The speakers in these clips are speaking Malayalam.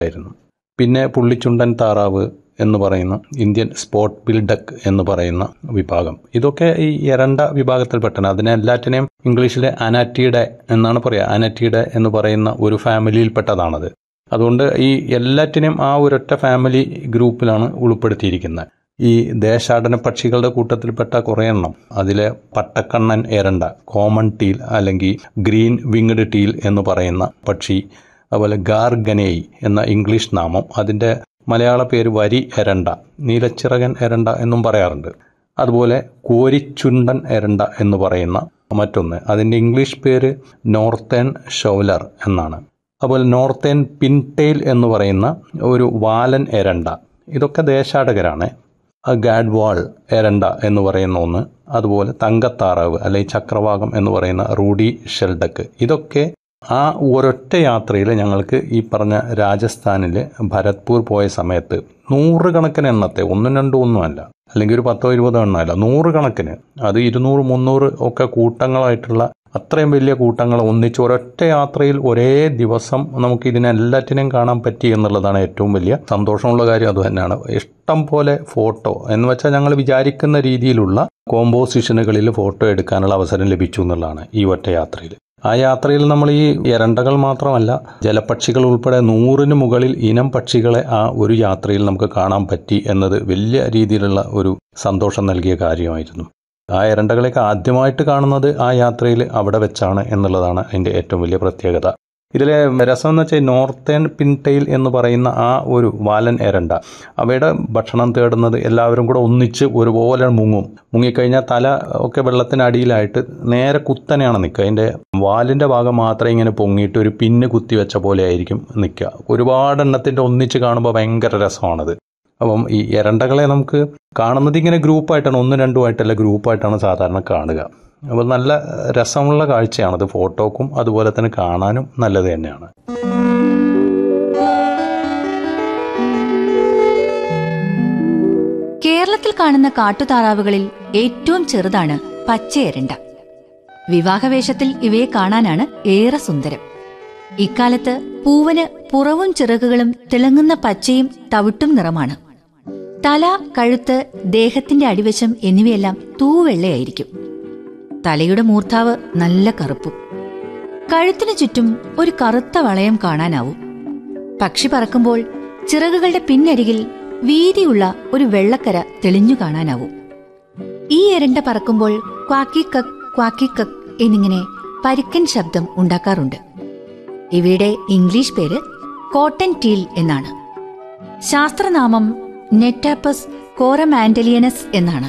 ആയിരുന്നു പിന്നെ പുള്ളിച്ചുണ്ടൻ താറാവ് എന്ന് പറയുന്ന ഇന്ത്യൻ സ്പോട്ട് ബിൽഡക്ക് എന്ന് പറയുന്ന വിഭാഗം ഇതൊക്കെ ഈ എരണ്ട വിഭാഗത്തിൽപ്പെട്ടതാണ് അതിനെ എല്ലാറ്റിനെയും ഇംഗ്ലീഷിലെ അനാറ്റിയുടെ എന്നാണ് പറയുക അനാറ്റിയുടെ എന്ന് പറയുന്ന ഒരു ഫാമിലിയിൽപ്പെട്ടതാണത് അതുകൊണ്ട് ഈ എല്ലാറ്റിനെയും ആ ഒരൊറ്റ ഫാമിലി ഗ്രൂപ്പിലാണ് ഉൾപ്പെടുത്തിയിരിക്കുന്നത് ഈ ദേശാടന പക്ഷികളുടെ കൂട്ടത്തിൽപ്പെട്ട കുറേ എണ്ണം അതിലെ പട്ടക്കണ്ണൻ എരണ്ട കോമൺ ടീൽ അല്ലെങ്കിൽ ഗ്രീൻ വിങ്ഡ് ടീൽ എന്ന് പറയുന്ന പക്ഷി അതുപോലെ ഗാർഗനേയ് എന്ന ഇംഗ്ലീഷ് നാമം അതിൻ്റെ മലയാള പേര് വരി എരണ്ട നീലച്ചിറകൻ എരണ്ട എന്നും പറയാറുണ്ട് അതുപോലെ കോരിച്ചുണ്ടൻ എരണ്ട എന്ന് പറയുന്ന മറ്റൊന്ന് അതിൻ്റെ ഇംഗ്ലീഷ് പേര് നോർത്തേൺ ഷോലർ എന്നാണ് അതുപോലെ നോർത്തേൺ പിൻടെയിൽ എന്ന് പറയുന്ന ഒരു വാലൻ എരണ്ട ഇതൊക്കെ ദേശാടകരാണ് ഗാഡ്വാൾ എരണ്ട എന്ന് പറയുന്ന ഒന്ന് അതുപോലെ തങ്കത്താറാവ് അല്ലെങ്കിൽ ചക്രവാകം എന്ന് പറയുന്ന റൂഡി ഷെൽഡക്ക് ഇതൊക്കെ ആ ഒരൊറ്റ യാത്രയിൽ ഞങ്ങൾക്ക് ഈ പറഞ്ഞ രാജസ്ഥാനിലെ ഭരത്പൂർ പോയ സമയത്ത് നൂറുകണക്കിന് എണ്ണത്തെ ഒന്നും രണ്ടും ഒന്നുമല്ല അല്ലെങ്കിൽ ഒരു പത്തോ ഇരുപതോ എണ്ണമല്ല നൂറുകണക്കിന് അത് ഇരുന്നൂറ് മുന്നൂറ് ഒക്കെ കൂട്ടങ്ങളായിട്ടുള്ള അത്രയും വലിയ കൂട്ടങ്ങൾ ഒന്നിച്ച് ഒരൊറ്റ യാത്രയിൽ ഒരേ ദിവസം നമുക്ക് ഇതിനെല്ലാറ്റിനെയും കാണാൻ പറ്റി എന്നുള്ളതാണ് ഏറ്റവും വലിയ സന്തോഷമുള്ള കാര്യം അത് തന്നെയാണ് ഇഷ്ടം പോലെ ഫോട്ടോ എന്ന് വെച്ചാൽ ഞങ്ങൾ വിചാരിക്കുന്ന രീതിയിലുള്ള കോമ്പോസിഷനുകളിൽ ഫോട്ടോ എടുക്കാനുള്ള അവസരം ലഭിച്ചു എന്നുള്ളതാണ് ഈ ഒറ്റ യാത്രയിൽ ആ യാത്രയിൽ നമ്മൾ ഈ എരണ്ടകൾ മാത്രമല്ല ജലപക്ഷികൾ ഉൾപ്പെടെ നൂറിന് മുകളിൽ ഇനം പക്ഷികളെ ആ ഒരു യാത്രയിൽ നമുക്ക് കാണാൻ പറ്റി എന്നത് വലിയ രീതിയിലുള്ള ഒരു സന്തോഷം നൽകിയ കാര്യമായിരുന്നു ആ എരണ്ടകളെയൊക്കെ ആദ്യമായിട്ട് കാണുന്നത് ആ യാത്രയിൽ അവിടെ വെച്ചാണ് എന്നുള്ളതാണ് അതിൻ്റെ ഏറ്റവും വലിയ പ്രത്യേകത ഇതിലെ രസം എന്ന് വെച്ചാൽ നോർത്തേൺ പിൻടെയിൽ എന്ന് പറയുന്ന ആ ഒരു വാലൻ എരണ്ട അവയുടെ ഭക്ഷണം തേടുന്നത് എല്ലാവരും കൂടെ ഒന്നിച്ച് ഒരുപോലെ മുങ്ങും മുങ്ങിക്കഴിഞ്ഞാൽ തല ഒക്കെ വെള്ളത്തിനടിയിലായിട്ട് നേരെ കുത്തനെയാണ് നിൽക്കുക അതിൻ്റെ വാലിൻ്റെ ഭാഗം മാത്രമേ ഇങ്ങനെ പൊങ്ങിയിട്ട് ഒരു പിന്ന് കുത്തി വെച്ച പോലെ ആയിരിക്കും നിൽക്കുക ഒരുപാട് എണ്ണത്തിൻ്റെ ഒന്നിച്ച് കാണുമ്പോൾ ഭയങ്കര രസമാണത് അപ്പം ഈ എരണ്ടകളെ നമുക്ക് കാണുന്നത് ഇങ്ങനെ ഗ്രൂപ്പായിട്ടാണ് ഒന്നും രണ്ടുമായിട്ടല്ല ഗ്രൂപ്പായിട്ടാണ് സാധാരണ കാണുക അപ്പോൾ നല്ല രസമുള്ള കാഴ്ചയാണത് ഫോട്ടോക്കും അതുപോലെ തന്നെ കാണാനും നല്ലത് തന്നെയാണ് കേരളത്തിൽ കാണുന്ന കാട്ടുതാറാവുകളിൽ ഏറ്റവും ചെറുതാണ് പച്ചയരണ്ട വിവാഹവേഷത്തിൽ ഇവയെ കാണാനാണ് ഏറെ സുന്ദരം ഇക്കാലത്ത് പൂവന് പുറവും ചിറകുകളും തിളങ്ങുന്ന പച്ചയും തവിട്ടും നിറമാണ് തല കഴുത്ത് ദേഹത്തിന്റെ അടിവശം എന്നിവയെല്ലാം തൂവെള്ളയായിരിക്കും തലയുടെ മൂർധാവ് നല്ല കറുപ്പും കഴുത്തിനു ചുറ്റും ഒരു കറുത്ത വളയം കാണാനാവും പക്ഷി പറക്കുമ്പോൾ ചിറകുകളുടെ പിന്നരികിൽ വീതിയുള്ള ഒരു വെള്ളക്കര തെളിഞ്ഞു കാണാനാവും ഈ എരണ്ട പറക്കുമ്പോൾ ക്വാക്കി കക്ക് ക്വാക്കി കക്ക് എന്നിങ്ങനെ പരുക്കൻ ശബ്ദം ഉണ്ടാക്കാറുണ്ട് ഇവയുടെ ഇംഗ്ലീഷ് പേര് കോട്ടൺ ടീൽ എന്നാണ് ശാസ്ത്രനാമം നെറ്റാപ്പസ് കോറമാൻഡലിയനസ് എന്നാണ്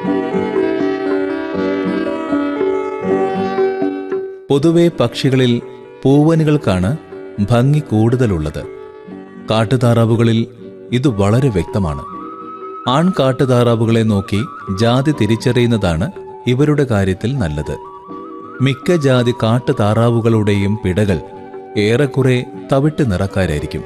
പൊതുവെ പക്ഷികളിൽ പൂവനുകൾക്കാണ് ഭംഗി കൂടുതലുള്ളത് കാട്ടുതാറാവുകളിൽ ഇത് വളരെ വ്യക്തമാണ് ആൺ കാട്ടുതാറാവുകളെ നോക്കി ജാതി തിരിച്ചറിയുന്നതാണ് ഇവരുടെ കാര്യത്തിൽ നല്ലത് മിക്ക ജാതി കാട്ടുതാറാവുകളുടെയും പിടകൾ ഏറെക്കുറെ തവിട്ട് നിറക്കാരായിരിക്കും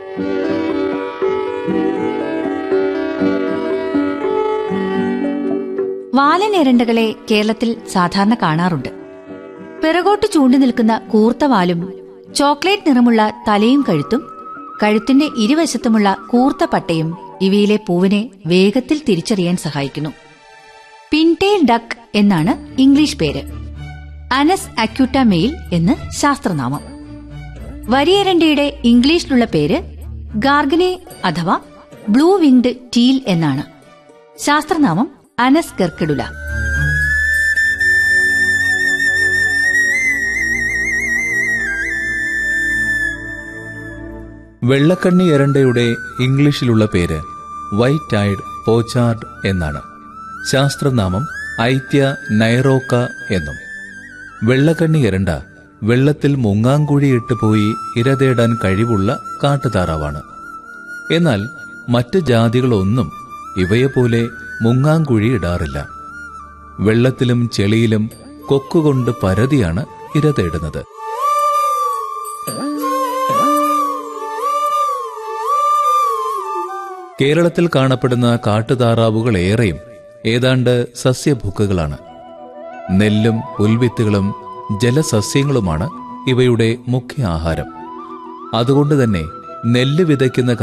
വാലൻ എരണ്ടകളെ കേരളത്തിൽ സാധാരണ കാണാറുണ്ട് പിറകോട്ട് ചൂണ്ടി നിൽക്കുന്ന കൂർത്ത വാലും ചോക്ലേറ്റ് നിറമുള്ള തലയും കഴുത്തും കഴുത്തിന്റെ ഇരുവശത്തുമുള്ള കൂർത്ത പട്ടയും ഇവയിലെ പൂവിനെ വേഗത്തിൽ തിരിച്ചറിയാൻ സഹായിക്കുന്നു പിൻടെയിൽ ഡക്ക് എന്നാണ് ഇംഗ്ലീഷ് പേര് അനസ് അക്യൂട്ട മെയിൽ എന്ന് ശാസ്ത്രനാമം വരിയരണ്ടയുടെ ഇംഗ്ലീഷിലുള്ള പേര് ഗാർഗനെ അഥവാ ബ്ലൂ വിങ്ഡ് ടീൽ എന്നാണ് ശാസ്ത്രനാമം അനസ് കെർക്കിഡുല വെള്ളക്കണ്ണി എരണ്ടയുടെ ഇംഗ്ലീഷിലുള്ള പേര് വൈറ്റ് ഐഡ് പോച്ചാർഡ് എന്നാണ് ശാസ്ത്രനാമം ഐത്യ നൈറോക്ക എന്നും വെള്ളക്കണ്ണി എരണ്ട വെള്ളത്തിൽ മുങ്ങാങ്കുഴിയിട്ട് പോയി ഇരതേടാൻ കഴിവുള്ള കാട്ടുതാറാവാണ് എന്നാൽ മറ്റ് ജാതികളൊന്നും ഇവയെപ്പോലെ മുങ്ങാങ്കുഴി ഇടാറില്ല വെള്ളത്തിലും ചെളിയിലും കൊക്കുകൊണ്ട് പരതിയാണ് ഇരതേടുന്നത് കേരളത്തിൽ കാണപ്പെടുന്ന കാട്ടുതാറാവുകൾ ഏറെയും ഏതാണ്ട് സസ്യഭുക്കുകളാണ് നെല്ലും പുൽവിത്തുകളും ജലസസ്യങ്ങളുമാണ് ഇവയുടെ മുഖ്യ ആഹാരം അതുകൊണ്ട് തന്നെ നെല്ല് വിതയ്ക്കുന്ന